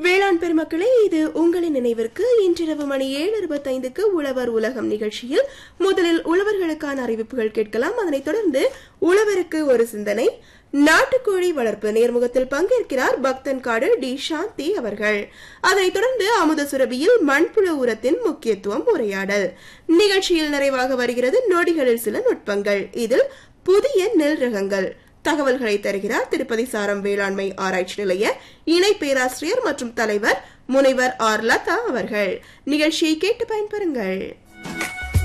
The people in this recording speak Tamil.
வேளாண் பெருமக்களே இது உங்களின் நினைவிற்கு இன்றிரவு மணி ஏழு இருபத்தைந்துக்கு உழவர் உலகம் நிகழ்ச்சியில் முதலில் உழவர்களுக்கான அறிவிப்புகள் கேட்கலாம் அதனைத் தொடர்ந்து உழவருக்கு ஒரு சிந்தனை நாட்டுக்கோழி வளர்ப்பு நேர்முகத்தில் பங்கேற்கிறார் பக்தன்காடு டி சாந்தி அவர்கள் அதனைத் தொடர்ந்து அமுத சுரபியில் மண்புழு உரத்தின் முக்கியத்துவம் உரையாடல் நிகழ்ச்சியில் நிறைவாக வருகிறது நொடிகளில் சில நுட்பங்கள் இதில் புதிய நெல் ரகங்கள் தகவல்களை தருகிறார் திருப்பதி சாரம் வேளாண்மை ஆராய்ச்சி நிலைய இணை பேராசிரியர் மற்றும் தலைவர் முனைவர் ஆர் லதா அவர்கள் நிகழ்ச்சியை கேட்டு பயன்பெறுங்கள்